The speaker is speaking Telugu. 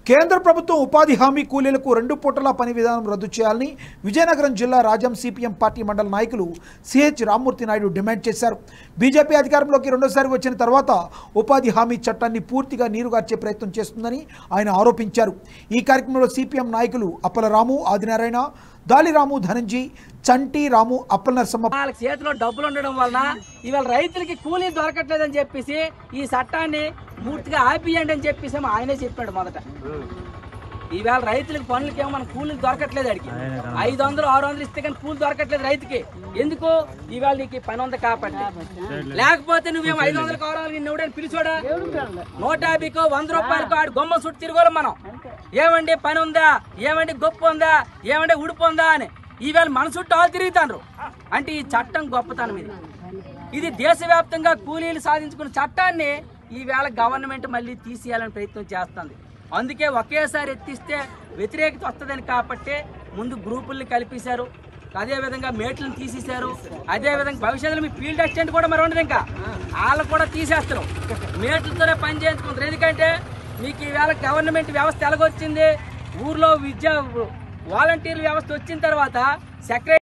కేంద్ర ప్రభుత్వం ఉపాధి హామీ కూలీలకు రెండు పూటల పని విధానం రద్దు చేయాలని విజయనగరం జిల్లా రాజం సిపిఎం పార్టీ మండల నాయకులు సిహెచ్ రామ్మూర్తి నాయుడు డిమాండ్ చేశారు బీజేపీ అధికారంలోకి రెండోసారి వచ్చిన తర్వాత ఉపాధి హామీ చట్టాన్ని పూర్తిగా నీరుగార్చే ప్రయత్నం చేస్తుందని ఆయన ఆరోపించారు ఈ కార్యక్రమంలో సిపిఎం నాయకులు అప్పలరాము ఆదినారాయణ దాలిరాము ధనంజీ చంటి రాము అప్పల నరసమ్మ వాళ్ళకి చేతిలో డబ్బులు ఉండడం వలన ఇవాళ రైతులకి కూలీ దొరకట్లేదని చెప్పేసి ఈ చట్టాన్ని పూర్తిగా ఆపియండి అని చెప్పేసి ఏమో ఆయనే చెప్పాడు మొదట ఈవేళ రైతులకు పనులకేమో మన కూలీలు దొరకట్లేదు అడిగి ఐదు వందలు ఆరు వందలు ఇస్తే కానీ కూలి దొరకట్లేదు రైతుకి ఎందుకు ఈవేళ నీకు ఈ పని ఉంది కాబట్టి లేకపోతే నువ్వేమో ఐదు వందలకు ఆరు వందలకి నువ్వు పిలిచోడా నూట యాభైకో వంద రూపాయలకో ఆడు గొమ్మ చుట్టూ తిరగలం మనం ఏమండి పని ఉందా ఏమండి గొప్ప ఉందా ఏమండి ఉడుపు ఉందా అని ఈవేళ మన చుట్టూ ఆలు తిరుగుతాండ్రు అంటే ఈ చట్టం గొప్పతనం ఇది ఇది దేశవ్యాప్తంగా కూలీలు సాధించుకున్న చట్టాన్ని ఈవేళ గవర్నమెంట్ మళ్ళీ తీసేయాలని ప్రయత్నం చేస్తుంది అందుకే ఒకేసారి ఎత్తిస్తే వ్యతిరేకత వస్తుందని కాబట్టి ముందు గ్రూపుల్ని కల్పించారు అదే విధంగా మేట్లను తీసేశారు అదే విధంగా భవిష్యత్తులో మీ ఫీల్డ్ అసిస్టెంట్ కూడా మరి ఉండదు ఇంకా వాళ్ళు కూడా తీసేస్తారు మేట్లతోనే పని చేయించుకుంటారు ఎందుకంటే మీకు ఈవేళ గవర్నమెంట్ వ్యవస్థ ఎలాగొచ్చింది ఊర్లో విద్యా వాలంటీర్ వ్యవస్థ వచ్చిన తర్వాత సెక్రటరీ